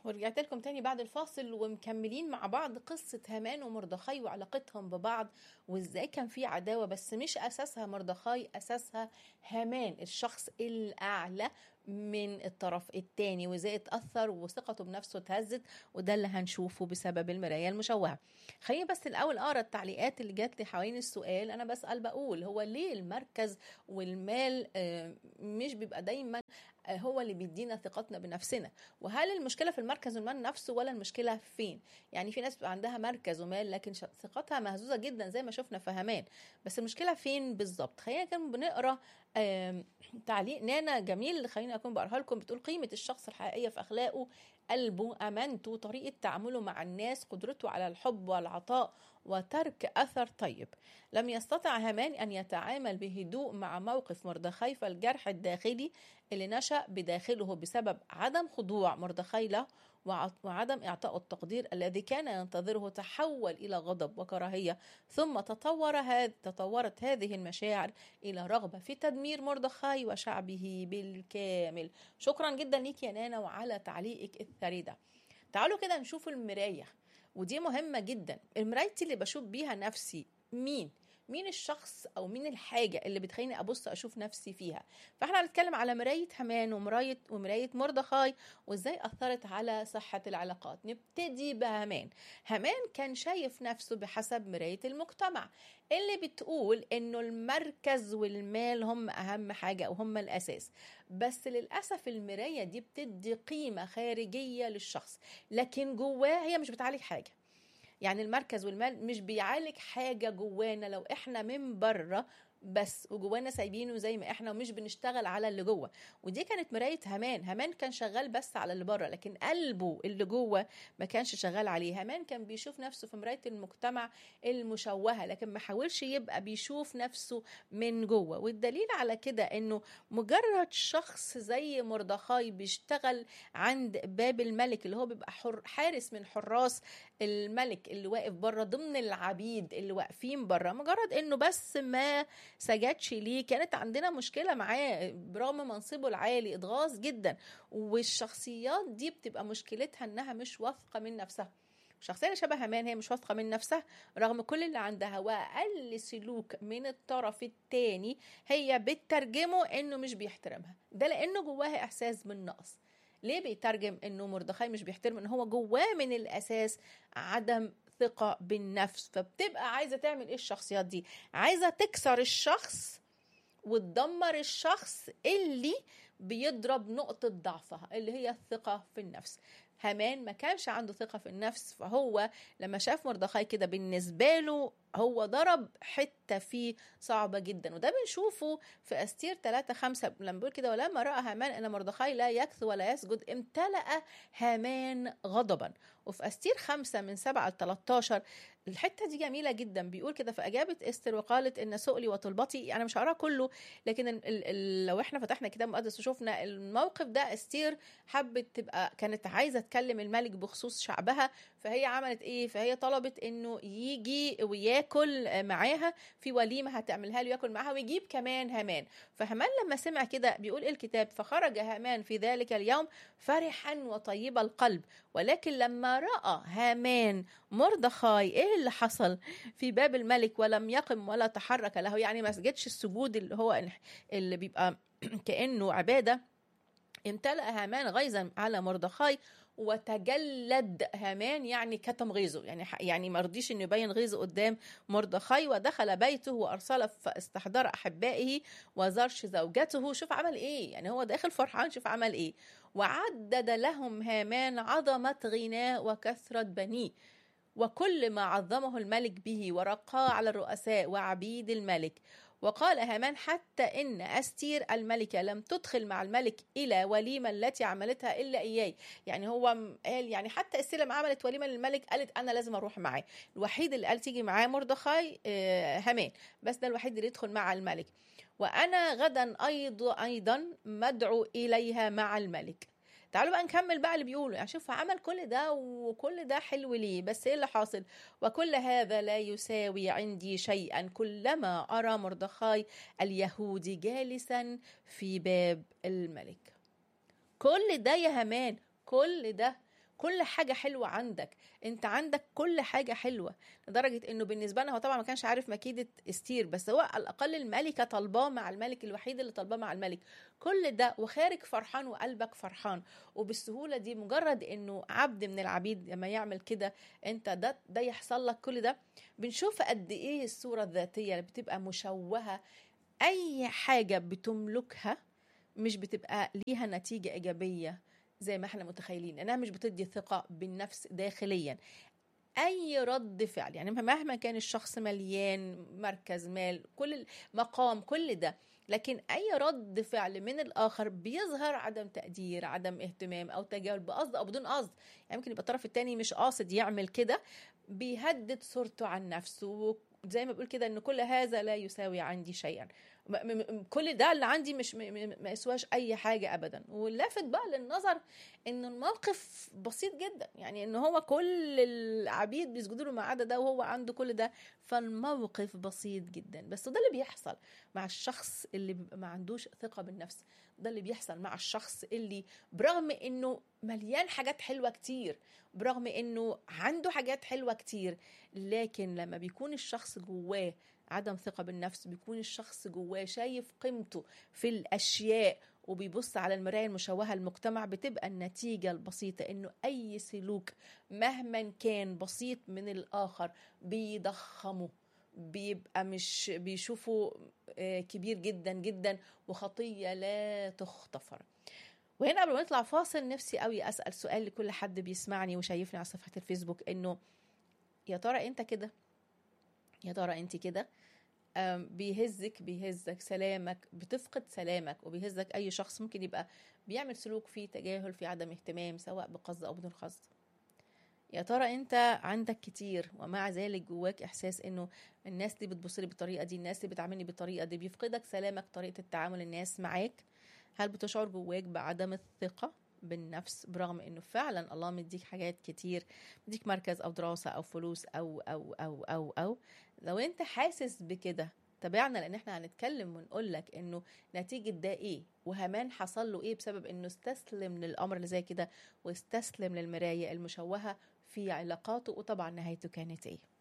ورجعت لكم تاني بعد الفاصل ومكملين مع بعض قصة هامان ومردخاي وعلاقتهم ببعض وازاي كان في عداوة بس مش أساسها مردخاي أساسها هامان الشخص الأعلى من الطرف التاني وازاي اتأثر وثقته بنفسه اتهزت وده اللي هنشوفه بسبب المراية المشوهة خليني بس الأول أقرأ التعليقات اللي جات لي حوالين السؤال أنا بسأل بقول هو ليه المركز والمال آه، مش بيبقى دايما آه، هو اللي بيدينا ثقتنا بنفسنا وهل المشكله في المركز والمال نفسه ولا المشكله فين يعني في ناس بيبقى عندها مركز ومال لكن ش- ثقتها مهزوزه جدا زي ما شفنا في هامان بس المشكله فين بالظبط خلينا كده بنقرا آم، تعليق نانا جميل خليني اكون بقراها لكم بتقول قيمه الشخص الحقيقيه في اخلاقه قلبه امانته طريقه تعامله مع الناس قدرته على الحب والعطاء وترك اثر طيب لم يستطع هامان ان يتعامل بهدوء مع موقف مردخاي فالجرح الداخلي اللي نشأ بداخله بسبب عدم خضوع مردخاي له وع- وعدم إعطاء التقدير الذي كان ينتظره تحول إلى غضب وكراهية ثم تطور هذ تطورت هذه المشاعر إلى رغبة في تدمير مردخاي وشعبه بالكامل شكرا جدا ليك يا نانا وعلى تعليقك الثري ده تعالوا كده نشوف المراية ودي مهمة جدا المراية اللي بشوف بيها نفسي مين مين الشخص او مين الحاجه اللي بتخليني ابص اشوف نفسي فيها فاحنا هنتكلم على مرايه هامان ومرايه ومرايه مردخاي وازاي اثرت على صحه العلاقات نبتدي بهامان هامان كان شايف نفسه بحسب مرايه المجتمع اللي بتقول انه المركز والمال هم اهم حاجه او هم الاساس بس للاسف المرايه دي بتدي قيمه خارجيه للشخص لكن جواه هي مش بتعالج حاجه يعني المركز والمال مش بيعالج حاجة جوانا لو احنا من بره بس وجوانا سايبينه زي ما احنا ومش بنشتغل على اللي جوه ودي كانت مرايه هامان هامان كان شغال بس على اللي بره لكن قلبه اللي جوه ما كانش شغال عليه هامان كان بيشوف نفسه في مرايه المجتمع المشوهه لكن ما حاولش يبقى بيشوف نفسه من جوه والدليل على كده انه مجرد شخص زي مردخاي بيشتغل عند باب الملك اللي هو بيبقى حر حارس من حراس الملك اللي واقف بره ضمن العبيد اللي واقفين بره مجرد انه بس ما سجدش ليه كانت عندنا مشكله معاه برغم منصبه العالي اتغاظ جدا والشخصيات دي بتبقى مشكلتها انها مش واثقه من نفسها الشخصيه اللي شبه هامان هي مش واثقه من نفسها رغم كل اللي عندها واقل سلوك من الطرف التاني هي بتترجمه انه مش بيحترمها ده لانه جواها احساس بالنقص ليه بيترجم انه مردخاي مش بيحترم ان هو جواه من الاساس عدم ثقة بالنفس فبتبقى عايزة تعمل ايه الشخصيات دي عايزة تكسر الشخص وتدمر الشخص اللي بيضرب نقطة ضعفها اللي هي الثقة في النفس هامان ما كانش عنده ثقة في النفس فهو لما شاف مردخاي كده بالنسبة له هو ضرب حتة فيه صعبة جدا وده بنشوفه في أستير 3 5 لما بيقول كده ولما رأى هامان أن مردخاي لا يكثو ولا يسجد امتلأ هامان غضبا وفي أستير 5 من 7 ل 13 الحتة دي جميلة جدا بيقول كده فأجابت استر وقالت إن سؤلي وطلبتي أنا مش هقراه كله لكن ال ال لو احنا فتحنا كتاب مقدس وشفنا الموقف ده استير حبت تبقى كانت عايزة تكلم الملك بخصوص شعبها فهي عملت ايه فهي طلبت انه يجي وياكل معاها في وليمه هتعملها له ياكل معاها ويجيب كمان هامان فهامان لما سمع كده بيقول إيه الكتاب فخرج هامان في ذلك اليوم فرحا وطيب القلب ولكن لما راى هامان مردخاي ايه اللي حصل في باب الملك ولم يقم ولا تحرك له يعني ما سجدش السجود اللي هو اللي بيبقى كانه عباده امتلأ هامان غيظا على مردخاي وتجلد هامان يعني كتم غيظه يعني يعني ما رضيش انه يبين غيظه قدام مردخاي ودخل بيته وارسل فاستحضر احبائه وزرش زوجته شوف عمل ايه يعني هو داخل فرحان شوف عمل ايه وعدد لهم هامان عظمه غناه وكثره بنيه وكل ما عظمه الملك به ورقاه على الرؤساء وعبيد الملك وقال هامان حتى إن أستير الملكة لم تدخل مع الملك إلى وليمة التي عملتها إلا إياي يعني هو قال يعني حتى أستير لما عملت وليمة للملك قالت أنا لازم أروح معاه الوحيد اللي قال تيجي معاه مردخاي هامان بس ده الوحيد اللي يدخل مع الملك وأنا غدا أيضا أيضا مدعو إليها مع الملك تعالوا بقى نكمل بقى اللي بيقوله يعني شوف عمل كل ده وكل ده حلو ليه بس ايه اللي حاصل وكل هذا لا يساوي عندي شيئا كلما ارى مردخاي اليهودي جالسا في باب الملك كل ده يا همان كل ده كل حاجه حلوه عندك انت عندك كل حاجه حلوه لدرجه انه بالنسبه لنا هو طبعا ما كانش عارف مكيده استير بس هو على الاقل الملكه طالباه مع الملك الوحيد اللي طالباه مع الملك كل ده وخارج فرحان وقلبك فرحان وبالسهوله دي مجرد انه عبد من العبيد لما يعمل كده انت ده ده يحصل لك كل ده بنشوف قد ايه الصوره الذاتيه اللي بتبقى مشوهه اي حاجه بتملكها مش بتبقى ليها نتيجه ايجابيه زي ما احنا متخيلين انها مش بتدي ثقه بالنفس داخليا اي رد فعل يعني مهما كان الشخص مليان مركز مال كل مقام كل ده لكن اي رد فعل من الاخر بيظهر عدم تقدير عدم اهتمام او تجاهل بقصد او بدون قصد يعني ممكن يبقى الطرف الثاني مش قاصد يعمل كده بيهدد صورته عن نفسه زي ما بقول كده ان كل هذا لا يساوي عندي شيئا كل ده اللي عندي مش ما يسواش اي حاجه ابدا واللافت بقى للنظر ان الموقف بسيط جدا يعني ان هو كل العبيد بيسجدوا له ما عدا ده وهو عنده كل ده فالموقف بسيط جدا بس ده اللي بيحصل مع الشخص اللي بيبقى ما عندوش ثقه بالنفس ده اللي بيحصل مع الشخص اللي برغم انه مليان حاجات حلوه كتير برغم انه عنده حاجات حلوه كتير لكن لما بيكون الشخص جواه عدم ثقة بالنفس بيكون الشخص جواه شايف قيمته في الأشياء وبيبص على المراية المشوهة المجتمع بتبقى النتيجة البسيطة إنه أي سلوك مهما كان بسيط من الآخر بيضخمه بيبقى مش بيشوفه كبير جدا جدا وخطية لا تغتفر وهنا قبل ما نطلع فاصل نفسي قوي أسأل سؤال لكل حد بيسمعني وشايفني على صفحة الفيسبوك إنه يا ترى أنت كده يا ترى انت كده بيهزك بيهزك سلامك بتفقد سلامك وبيهزك اي شخص ممكن يبقى بيعمل سلوك فيه تجاهل فيه عدم اهتمام سواء بقصد او بدون قصد يا ترى انت عندك كتير ومع ذلك جواك احساس انه الناس دي بتبص لي بالطريقه دي الناس دي بتعاملني بالطريقه دي بيفقدك سلامك طريقه التعامل الناس معاك هل بتشعر جواك بعدم الثقه بالنفس برغم انه فعلا الله مديك حاجات كتير مديك مركز او دراسه او فلوس او او او او او لو انت حاسس بكده تابعنا لان احنا هنتكلم ونقول لك انه نتيجه ده ايه وهمان حصل له ايه بسبب انه استسلم للامر اللي زي كده واستسلم للمرايه المشوهه في علاقاته وطبعا نهايته كانت ايه